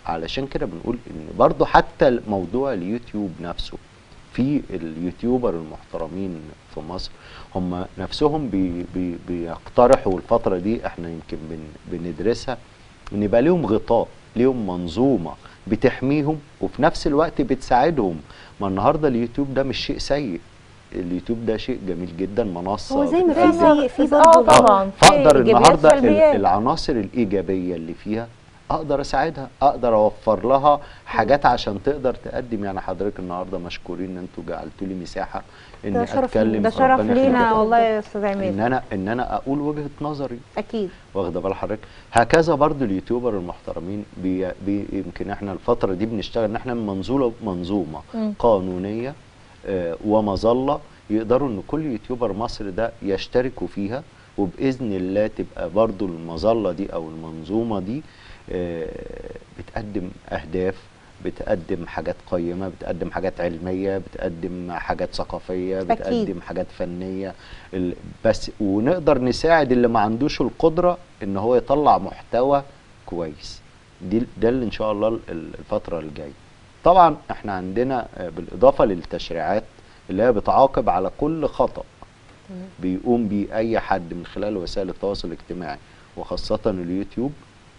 علشان كده بنقول ان برضو حتى موضوع اليوتيوب نفسه في اليوتيوبر المحترمين في مصر هم نفسهم بي بي بيقترحوا الفترة دي احنا يمكن بن بندرسها ان يبقى ليهم غطاء ليهم منظومة بتحميهم وفي نفس الوقت بتساعدهم ما النهارده اليوتيوب ده مش شيء سيء اليوتيوب ده شيء جميل جدا منصة هو زي ما في بتقدم- سيء في اه برضه طبعا في فاقدر إيجابيات النهارده ال- وسلبيات. العناصر الايجابيه اللي فيها اقدر اساعدها اقدر اوفر لها حاجات عشان تقدر تقدم يعني حضرتك النهارده مشكورين ان انتوا جعلتوا لي مساحه ده اني شرف اتكلم ده شرف ربنا لينا يخليك. والله يا استاذ ان عماد انا ان انا اقول وجهه نظري اكيد واخده بال حضرتك هكذا برضو اليوتيوبر المحترمين بي بي يمكن احنا الفتره دي بنشتغل ان احنا منظومه منظومه مم. قانونيه آه، ومظله يقدروا ان كل يوتيوبر مصري ده يشتركوا فيها وباذن الله تبقى برضو المظله دي او المنظومه دي آه، بتقدم اهداف بتقدم حاجات قيمه بتقدم حاجات علميه بتقدم حاجات ثقافيه أكيد. بتقدم حاجات فنيه ال- بس ونقدر نساعد اللي ما عندوش القدره ان هو يطلع محتوى كويس دي ده اللي ان شاء الله ال- الفتره الجايه طبعا احنا عندنا آه، بالاضافه للتشريعات اللي هي بتعاقب على كل خطا بيقوم بيه اي حد من خلال وسائل التواصل الاجتماعي وخاصه اليوتيوب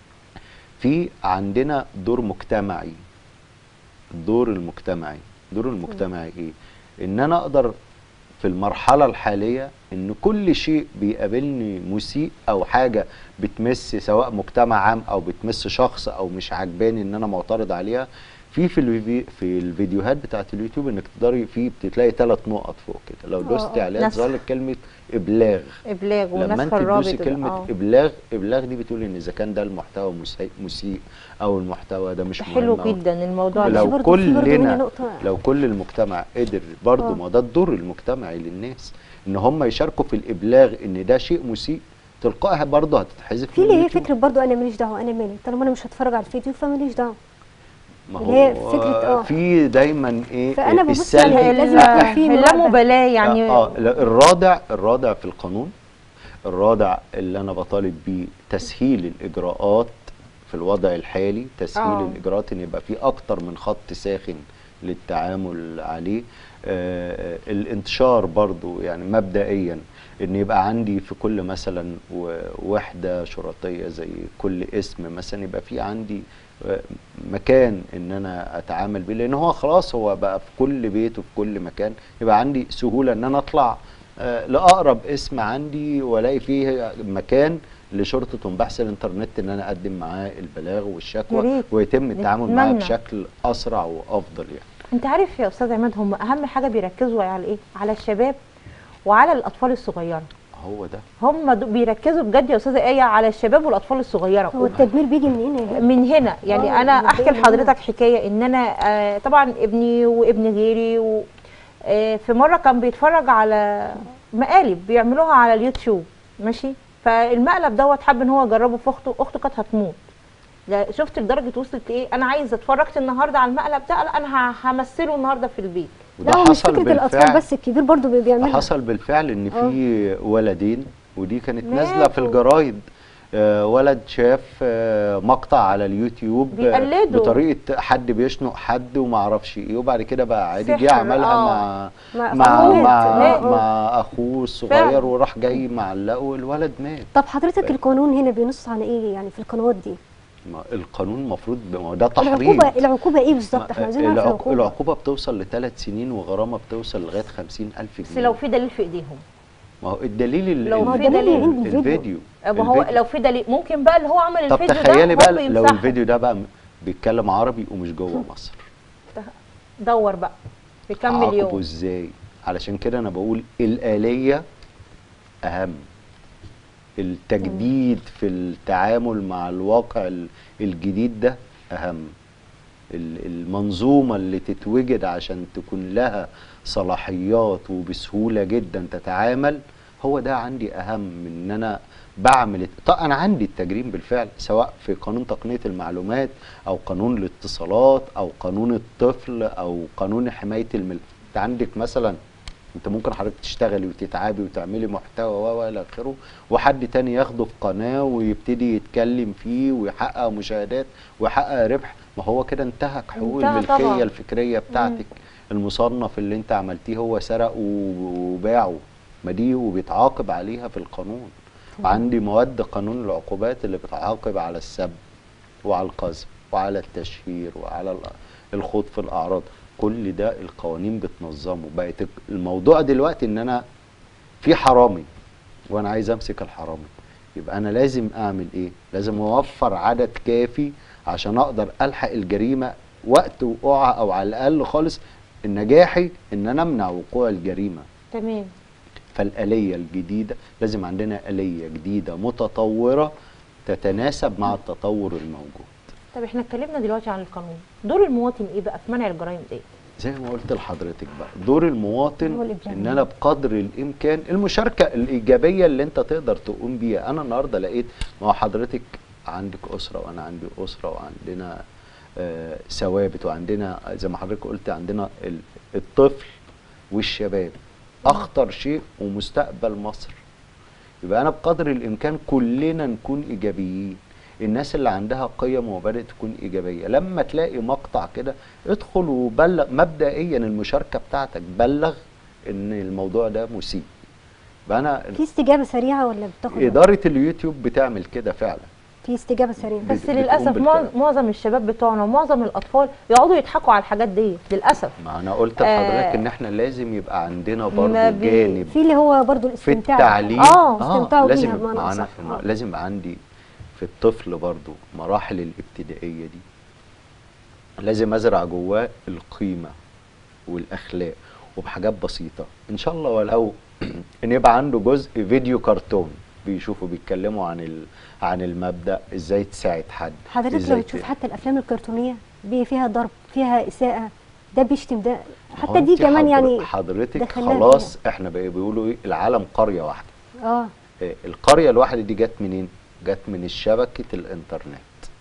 في عندنا دور مجتمعي الدور المجتمعي دور المجتمعي ايه ان انا اقدر في المرحلة الحالية ان كل شيء بيقابلني مسيء او حاجة بتمس سواء مجتمع عام او بتمس شخص او مش عجباني ان انا معترض عليها في في الفيديو في الفيديوهات بتاعت اليوتيوب انك تقدري في بتلاقي ثلاث نقط فوق كده لو آه، دوستي آه. عليها نسخ. تظهر لك كلمة ابلاغ ابلاغ لما ونسخ انت الرابط تدوسي كلمه آه. ابلاغ ابلاغ دي بتقول ان اذا كان ده المحتوى مسيء, مسيء او المحتوى ده مش ده مهم حلو أو- جدا الموضوع لو ده لو برضو- في برضو هنا كلنا نقطة. لو كل المجتمع قدر برضه آه. ما ده الدور المجتمعي للناس ان هم يشاركوا في الابلاغ ان ده شيء مسيء تلقائها برضه هتتحذف في من اللي هي اليوتيوب. فكره برضو انا ماليش دعوه انا مالي طالما انا مش هتفرج على الفيديو فماليش دعوه ما اللي هي هو فكرة- آه. في دايما ايه فأنا ببص السلبي على- لازم يبقى في مراقبة. اللامبالاه يعني اه لا، الرادع الرادع في القانون الرادع اللي انا بطالب بيه تسهيل الاجراءات في الوضع الحالي تسهيل آه. الاجراءات ان يبقى في اكتر من خط ساخن للتعامل عليه آه الانتشار برضو يعني مبدئيا ان يبقى عندي في كل مثلا و- وحده شرطيه زي كل اسم مثلا يبقى في عندي آه، مكان ان انا اتعامل بيه لان هو خلاص هو بقى في كل بيت وفي كل مكان يبقى عندي سهوله ان انا اطلع آه، لاقرب اسم عندي والاقي فيه مكان لشرطه بحث الانترنت ان انا اقدم معاه البلاغ يا والشكوى ريت. ويتم التعامل معاه نتمنى. بشكل اسرع وافضل يعني انت عارف يا استاذ عماد هم اهم حاجه بيركزوا على ايه على الشباب وعلى الاطفال الصغيره هو ده هم دو- بيركزوا بجد يا استاذه ايه على الشباب والاطفال الصغيره هو التدمير بيجي منين يا هبة؟ من هنا يعني آه، انا من احكي هنا. لحضرتك حكايه ان انا آه طبعا ابني وابن غيري و آه في مره كان بيتفرج على مقالب بيعملوها على اليوتيوب ماشي فالمقلب دوت حب ان هو يجربه في اخته اخته كانت هتموت لا شفت لدرجه وصلت ايه انا عايزه اتفرجت النهارده على المقلب ده لا انا ه- همثله النهارده في البيت لا هو مش فكره الاطفال بس الكبير برضو بي- بيعملها حصل بالفعل ان في ولدين ودي كانت نازله في ماتوا. الجرايد آه، ولد شاف آه، مقطع على اليوتيوب آه، بيقلدوا. بطريقه حد بيشنق حد وما اعرفش ايه وبعد كده بقى عادي جه سحر، عملها آه. مع مع مع أخوه مع, مات. مع, آه. اخوه الصغير فعلا. وراح جاي معلقه والولد مات طب حضرتك القانون هنا بينص على ايه يعني في القنوات دي ما القانون المفروض ما هو ده تحريض العقوبه العقوبه ايه بالظبط ما- احنا عايزين نعرف العق- العقوبه العقوبه بتوصل لثلاث سنين وغرامه بتوصل لغايه 50000 بس جنيه لو في دليل في ايديهم ما هو الدليل ال- لو ال- في دليل عند الفيديو. الفيديو ما هو الفيديو. لو في دليل ممكن بقى اللي هو عمل طب الفيديو ده تخيلي هو بقى لو بيمسحها. الفيديو ده بقى بيتكلم عربي ومش جوه مصر دور بقى في كام عاقبه مليون ازاي علشان كده انا بقول الآلية اهم التجديد في التعامل مع الواقع ال- الجديد ده اهم ال- المنظومة اللي تتوجد عشان تكون لها صلاحيات وبسهولة جدا تتعامل هو ده عندي أهم من إن أنا بعمل طب أنا عندي التجريم بالفعل سواء في قانون تقنية المعلومات أو قانون الاتصالات أو قانون الطفل أو قانون حماية الملك أنت عندك مثلا انت ممكن حضرتك تشتغلي وتتعبي وتعملي محتوى و و الى اخره وحد تاني ياخده في قناه ويبتدي يتكلم فيه ويحقق مشاهدات ويحقق ربح ما هو كده انتهك حقوق انتهى الملكيه طبعاً. الفكريه بتاعتك المصنف اللي انت عملتيه هو سرق و- وباعه ما دي وبيتعاقب عليها في القانون وعندي مواد قانون العقوبات اللي بتعاقب على السب وعلى القذف وعلى التشهير وعلى ال- الخوض في الاعراض كل ده القوانين بتنظمه بقت الموضوع دلوقتي ان انا في حرامي وانا عايز امسك الحرامي يبقى انا لازم اعمل ايه لازم اوفر عدد كافي عشان اقدر الحق الجريمه وقت وقوعها او على الاقل خالص نجاحي ان انا امنع وقوع الجريمه تمام فالآلية الجديدة لازم عندنا آلية جديدة متطورة تتناسب مع التطور الموجود طب احنا اتكلمنا دلوقتي عن القانون دور المواطن ايه بقى في منع الجرائم دي زي ما قلت لحضرتك بقى دور هو المواطن الإبداع. ان انا بقدر الامكان المشاركه الايجابيه اللي انت تقدر تقوم بيها انا النهارده لقيت ما هو حضرتك عندك اسره وانا عندي اسره وعندنا آه، ثوابت وعندنا زي ما حضرتك قلت عندنا ال- الطفل والشباب اخطر شيء ومستقبل مصر يبقى انا بقدر الامكان كلنا نكون ايجابيين الناس اللي عندها قيم ومبادئ تكون ايجابيه لما تلاقي مقطع كده ادخل وبلغ مبدئيا المشاركه بتاعتك بلغ ان الموضوع ده مسيء يبقى انا في استجابه سريعه ولا بتاخد وقت؟ اداره اليوتيوب بتعمل كده فعلا في استجابه سريعه بت- بس بتقوم للاسف بالكلام. معظ- معظم الشباب بتوعنا ومعظم الاطفال يقعدوا يضحكوا على الحاجات دي للاسف ما انا قلت آه. لحضرتك ان احنا لازم يبقى عندنا برضه ما بي- جانب في اللي هو برضو في الاستمتاع التعليم اه استمتعوا لازم بيها بمعنى معانا اصح ما- آه. لازم يبقى عندي في الطفل برضو مراحل الابتدائيه دي لازم ازرع جواه القيمه والاخلاق وبحاجات بسيطه ان شاء الله ولو ان يبقى عنده جزء فيديو كرتون بيشوفوا بيتكلموا عن ال... عن المبدا ازاي تساعد حد حضرتك إزاي لو ت- تشوف حتى الافلام الكرتونيه بي فيها ضرب فيها اساءه ده بيشتم ده ما هو حتى دي أنت كمان حضر- يعني حضرتك دخلناها خلاص احنا بقى بيقولوا ايه العالم قريه واحده اه آه، القريه الواحده دي جت منين؟ جت من الشبكه الانترنت.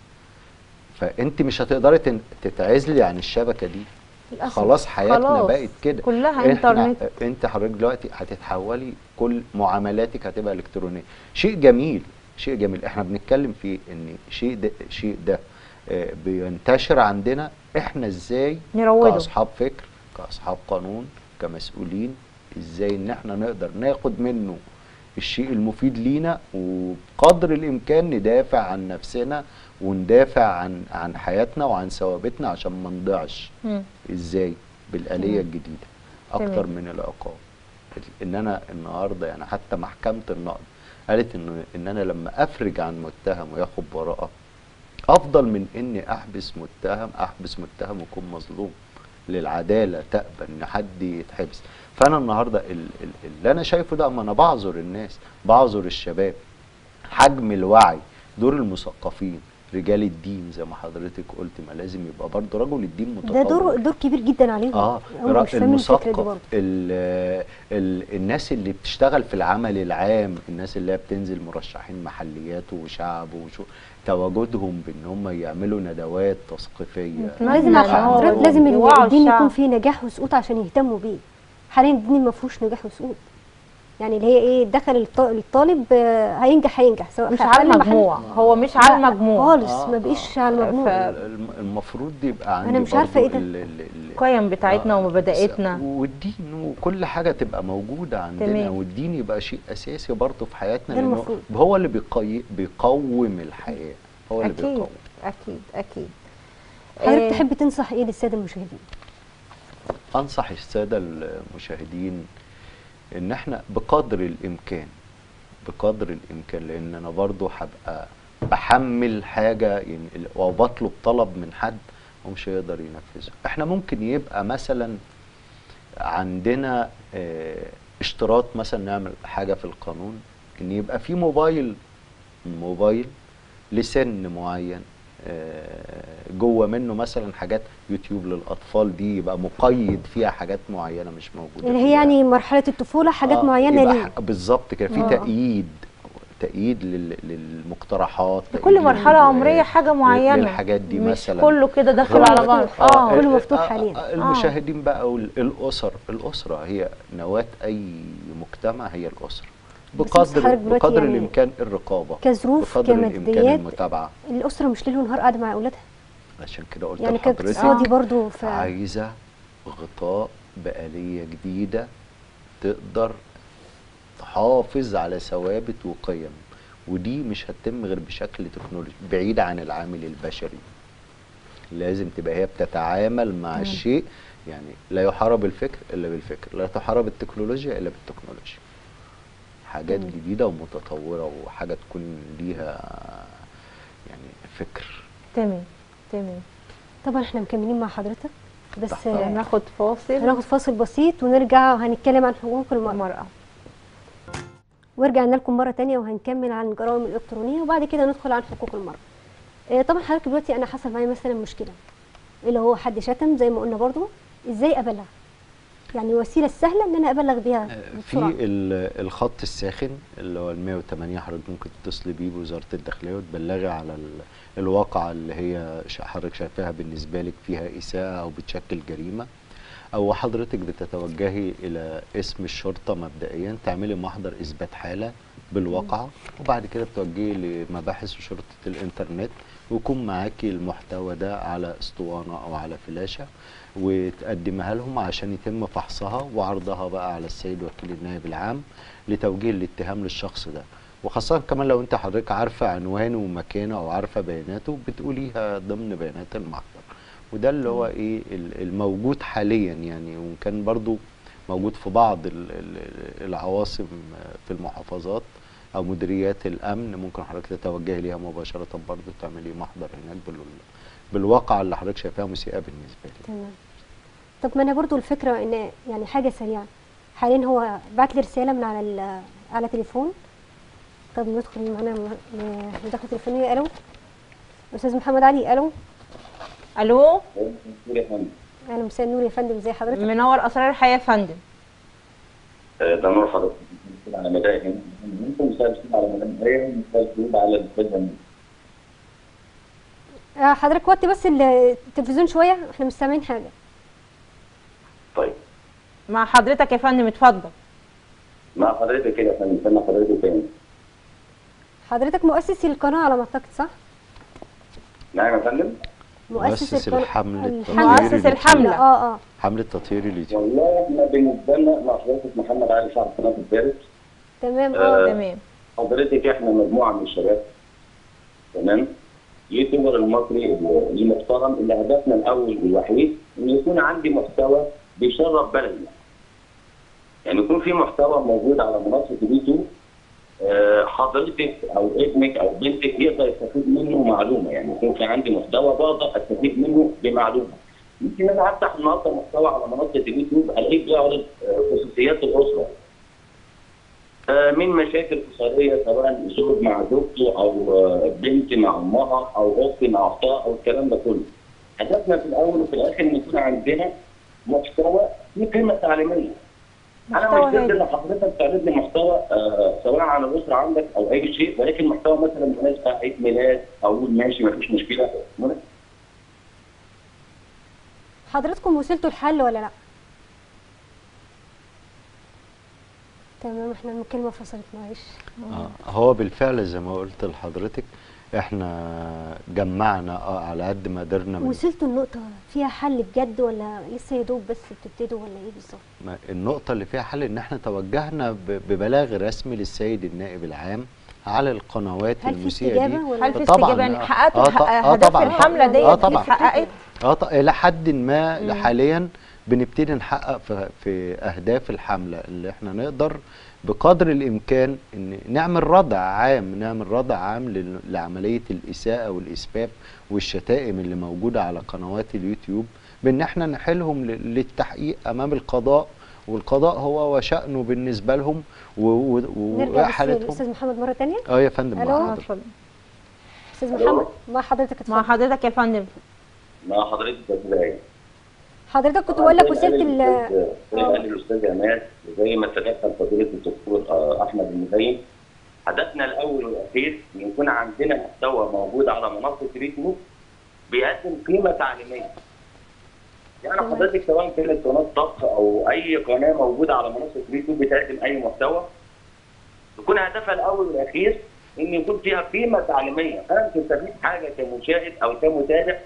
فانت مش هتقدري تن- تتعزلي عن الشبكه دي. للأسف. خلاص حياتنا خلاص. بقت كده. كلها إحنا- انترنت انت حضرتك دلوقتي هتتحولي كل معاملاتك هتبقى الكترونيه. شيء جميل شيء جميل احنا بنتكلم في ان شيء ده شيء ده آه، بينتشر عندنا احنا ازاي نروده. كاصحاب فكر كاصحاب قانون كمسؤولين ازاي ان احنا نقدر ناخد منه الشيء المفيد لينا وبقدر الامكان ندافع عن نفسنا وندافع عن عن حياتنا وعن ثوابتنا عشان ما نضيعش مم. ازاي بالآلية تمام. الجديدة اكتر تمام. من العقاب ان انا النهارده يعني حتى محكمة النقد قالت ان ان انا لما افرج عن متهم وياخد براءة افضل من اني احبس متهم احبس متهم ويكون مظلوم للعداله تقبل ان حد يتحبس فانا النهارده ال- ال- اللي انا شايفه ده ما انا بعذر الناس بعذر الشباب حجم الوعي دور المثقفين رجال الدين زي ما حضرتك قلت ما لازم يبقى برضه رجل الدين متطور ده دور دور كبير جدا عليهم اه هم را- مش فاهمين الفكره دي المثقف برضه ال- ال- الناس اللي بتشتغل في العمل العام الناس اللي هي بتنزل مرشحين محليات وشعب وشو تواجدهم بان هم يعملوا ندوات تثقيفيه نتمنى لازم إن عشان هو حضرتك لازم يوعوا الدين الشعب. يكون فيه نجاح وسقوط عشان يهتموا بيه حاليا الدين ما فيهوش نجاح وسقوط يعني اللي هي ايه دخل الط- الطالب آه، هينجح هينجح سواء مش في على أقل محل- المجموع هو مش على لا، المجموع خالص آه، ما آه. بقيش على المجموع ف- الم- المفروض يبقى عندي أنا مش عارفة برضو إيه ده. ال- ال- ال- القيم بتاعتنا آه، ومبادئتنا والدين وكل حاجه تبقى موجوده عندنا تمام. والدين يبقى شيء اساسي برضه في حياتنا ده لانه المفروض. هو اللي بيقي... بيقوم الحياه هو اللي اكيد بيقوم اكيد اكيد حضرتك آه، تحب تنصح ايه للساده المشاهدين انصح الساده المشاهدين ان احنا بقدر الامكان بقدر الامكان لان انا برضو هبقى بحمل حاجه يعني ال- او بطلب طلب من حد ومش هيقدر ينفذه احنا ممكن يبقى مثلا عندنا آه، اشتراط مثلا نعمل حاجه في القانون ان يبقى في موبايل موبايل لسن معين آه، جوه منه مثلا حاجات يوتيوب للاطفال دي يبقى مقيد فيها حاجات معينه مش موجوده اللي هي فيها. يعني مرحله الطفوله حاجات آه، معينه يبقى ليه ح- بالظبط كده في آه. تأييد تأييد لل- للمقترحات كل تأييد مرحله للفيديوهات، عمريه حاجه معينه للحاجات دي مش مثلا كله كده داخل كله على بعض مفتوح. اه كله ال- مفتوح آه، حاليا. آه، المشاهدين بقى والاسر الاسره هي نواه اي مجتمع هي الاسره بس بقدر حضرتك دلوقتي بقدر يعني الامكان الرقابه كظروف بقدر الامكان كماديات المتابعه الاسره مش ليل ونهار قاعده مع اولادها عشان كده قلت يعني لحضرتك كاقتصادي برضو ف عايزه غطاء بآلية جديده تقدر تحافظ على ثوابت وقيم ودي مش هتتم غير بشكل تكنولوجي بعيد عن العامل البشري لازم تبقى هي بتتعامل مع الشيء يعني لا يحارب الفكر الا بالفكر لا تحارب التكنولوجيا الا بالتكنولوجيا حاجات جديده ومتطوره وحاجه تكون ليها يعني فكر تمام تمام طبعا احنا مكملين مع حضرتك بس تحت آه، هناخد فاصل هناخد فاصل بسيط ونرجع وهنتكلم عن حقوق المرأة المرأة ورجعنا لكم مرة تانية وهنكمل عن الجرائم الإلكترونية وبعد كده ندخل عن حقوق المرأة آه، طبعا حضرتك دلوقتي أنا حصل معايا مثلا مشكلة اللي هو حد شتم زي ما قلنا برضو إزاي أبلغ يعني الوسيلة السهلة إن أنا أبلغ بيها في بسرعة ال- الخط الساخن اللي هو ال 108 حضرتك ممكن تتصلي بيه بوزاره الداخليه وتبلغي على ال- الواقعه اللي هي ش- حضرتك شايفاها بالنسبه لك فيها اساءه او بتشكل جريمه او حضرتك بتتوجهي الى اسم الشرطه مبدئيا تعملي محضر اثبات حاله بالواقعه وبعد كده بتوجهي لمباحث وشرطه الانترنت ويكون معاكي المحتوى ده على اسطوانه او على فلاشه وتقدمها لهم عشان يتم فحصها وعرضها بقى على السيد وكيل النائب العام لتوجيه الاتهام للشخص ده وخاصة كمان لو انت حضرتك عارفة عنوانه ومكانه او عارفة بياناته بتقوليها ضمن بيانات المحضر وده اللي هو ايه ال- الموجود حاليا يعني وكان برضو موجود في بعض ال- ال- العواصم في المحافظات او مديريات الامن ممكن حضرتك تتوجهي ليها مباشرة برضو تعملي محضر هناك بال- بالواقعة اللي حضرتك شايفاها مسيئة بالنسبة لي تمام طب ما أنا برضو الفكرة إن يعني حاجة سريعة حاليا هو بعت لي رسالة من على ال- على تليفون طب ندخل معانا م- م- مداخلة تليفونية ألو أستاذ محمد علي ألو الو أهلا مساء النور يا فندم ازي حضرتك منور اسرار الحياه يا فندم ده نور حضرتك على مدائن ممكن مثال على مدائن مثال على الفيلم آه، حضرتك وطي بس ال- التلفزيون شويه احنا مش سامعين حاجه طيب مع حضرتك يا فندم اتفضل مع حضرتك كده يا فندم استنى حضرتك تاني حضرتك مؤسس القناه على ما اعتقد صح نعم يا فندم مؤسس القناة- الحملة مؤسس اليوتيوب. الحملة. اه اه حملة تطهير اليوتيوب والله احنا بالنسبه لنا مع حضرتك محمد علي شعب قناه الفارس تمام اه آه. تمام حضرتك احنا مجموعه من الشباب تمام يوتيوبر المصري المحترم اللي هدفنا الاول والوحيد ان يكون عندي محتوى بيشرف بلدنا. يعني يكون في محتوى موجود على منصه اليوتيوب آه، حضرتك او ابنك او بنتك يقدر يستفيد منه معلومه يعني يكون في عندي محتوى بقدر استفيد منه بمعلومه. يمكن انا افتح النهارده محتوى على منصه اليوتيوب الاقيه بيعرض آه، خصوصيات الاسره آه، من مشاكل اسريه سواء زوج مع زوجته او آه، بنت مع امها او اخت مع اختها او الكلام ده كله. هدفنا في الاول وفي الاخر ان يكون عندنا محتوى فيه قيمه تعليميه. انا محتوى مش ضد هادي. ان حضرتك تعرض لي محتوى آه، سواء عن الاسره عندك او اي شيء ولكن محتوى مثلا مناسبه عيد ميلاد اقول ماشي مفيش مشكله حضرتكم وصلتوا الحل ولا لا تمام احنا المكالمه فصلت معلش آه، هو بالفعل زي ما قلت لحضرتك احنا جمعنا اه على قد ما قدرنا من وصلتوا النقطه فيها حل بجد ولا لسه يا دوب بس بتبتدوا ولا ايه بالظبط ما- النقطة اللي فيها حل ان احنا توجهنا ب- ببلاغ رسمي للسيد النائب العام على القنوات هل في المسيئة استجابه دي ولا هل في طبعاً، استجابه يعني آه. حققتوا آه، ط- آه، هدف طبعاً. الحمله ديت آه، طبعاً. اتحققت اه ط- الى حد ما حاليا بنبتدي نحقق في, في اهداف الحمله اللي احنا نقدر بقدر الامكان ان نعمل ردع عام نعمل ردع عام لل- لعمليه الاساءه والاسفاف والشتائم اللي موجوده على قنوات اليوتيوب بان احنا نحيلهم ل- للتحقيق امام القضاء والقضاء هو وشأنه بالنسبه لهم و- و- نرجع بس وحالتهم للاستاذ محمد مره تانية اه يا فندم ألو؟ مع آه، حضرتك. اتفضل استاذ محمد مع حضرتك مع اتفضل حضرتك يا فندم مع حضرتك يا استاذ حضرتك كنت بقول لك وصلت ال زي ما قال الاستاذ عماد زي ما تذكر فضيله الدكتور آه، احمد المزين هدفنا الاول والاخير ان يكون عندنا محتوى موجود على منصه اليوتيوب بيقدم قيمه تعليميه. يعني تمام. حضرتك سواء كانت قناه طبخ او اي قناه موجوده على منصه اليوتيوب بتقدم اي محتوى يكون هدفها الاول والاخير ان يكون فيها قيمه تعليميه، انا مش هستفيد حاجه كمشاهد او كمتابع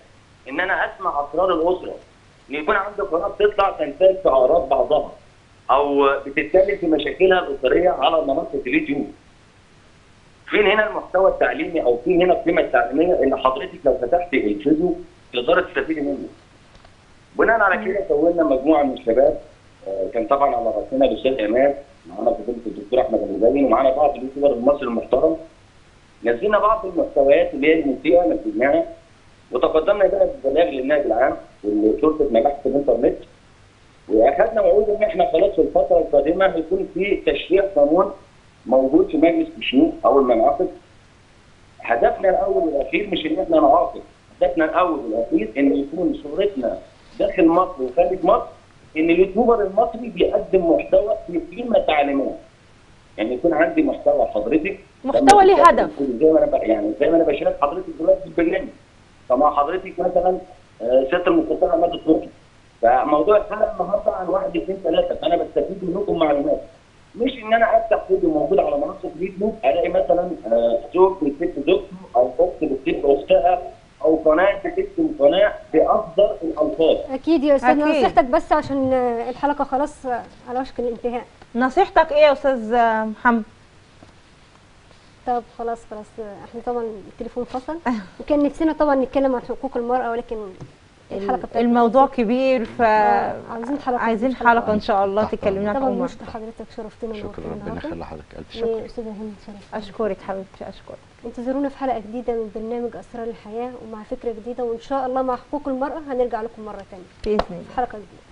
ان انا اسمع اسرار الاسره ان يكون عندي قناه بتطلع تنتهز في اعراض بعضها او بتتكلم في مشاكلها الاسريه على منصه اليوتيوب فين هنا المحتوى التعليمي او فين هنا القيمه التعليميه اللي حضرتك لو فتحت الفيديو تقدر تستفيدي منه بناء على كده كونا مجموعه من الشباب آه، كان طبعا على راسنا الاستاذ عماد معانا فضيله الدكتور احمد المزين ومعانا بعض اليوتيوبر المصري المحترم نزلنا بعض المحتويات اللي هي المسيئه نزلناها وتقدمنا بقى ببلاغ للنائب العام وشرطه مباحث الانترنت واخذنا وعود ان احنا خلاص في الفتره القادمه هيكون في تشريع قانون موجود في مجلس الشيوخ اول ما نعقد هدفنا الاول والاخير مش ان احنا نعاقب هدفنا الاول والاخير ان يكون صورتنا داخل مصر وخارج مصر ان اليوتيوبر المصري بيقدم محتوى في قيمه تعليميه يعني يكون عندي محتوى حضرتك محتوى ليه لما هدف. تتكلم زي ما انا ب- يعني زي ما انا بشارك حضرتك دلوقتي في البرنامج فمع حضرتك مثلا آه، سياده المستشار عماد الطرقي فموضوع الحلقه النهارده عن واحد اثنين ثلاثه فانا بستفيد منكم معلومات مش ان انا افتح فيديو موجود على منصه اليوتيوب الاقي مثلا آه، زوج بيكتب زوجته او اخت بتكتب اختها او قناه بتكتب قناه بافضل الالفاظ اكيد يا استاذ أكيد. نصيحتك بس عشان آه، الحلقه خلاص آه، على وشك الانتهاء نصيحتك ايه يا استاذ محمد طب خلاص خلاص آه، احنا طبعا التليفون فصل وكان نفسنا طبعا نتكلم عن حقوق المراه ولكن الحلقه بتاعتنا الموضوع كبير ف آه، عاوزين حلقه عايزين مش حلقه ان شاء الله تحت تكلمنا عن طبعا حقوق بشكر حضرتك شرفتنا شكرا ونورتنا ربنا النهارده يخلي حضرتك الف شكر واستاذه هند شرف اشكرك حبيبتي اشكرك انتظرونا في حلقه جديده من برنامج اسرار الحياه ومع فكره جديده وان شاء الله مع حقوق المراه هنرجع لكم مره ثانيه باذن الله في حلقه جديده